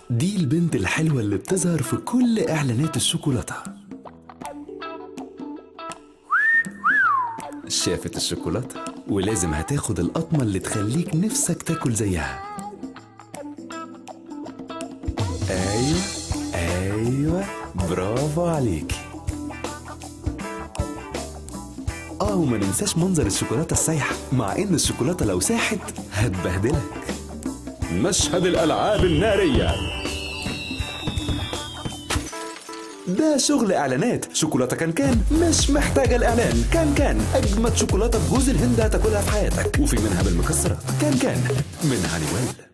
دي البنت الحلوة اللي بتظهر في كل إعلانات الشوكولاتة شافت الشوكولاتة ولازم هتاخد القطمة اللي تخليك نفسك تاكل زيها أيوة أيوة برافو عليكي اه وما ننساش منظر الشوكولاتة السايحة مع ان الشوكولاتة لو ساحت هتبهدلك مشهد الألعاب النارية ده شغل اعلانات شوكولاته كان كان مش محتاجه الاعلان كان كان اجمد شوكولاته بجوز الهند هتاكلها في حياتك وفي منها بالمكسرات كان كان من هانيويل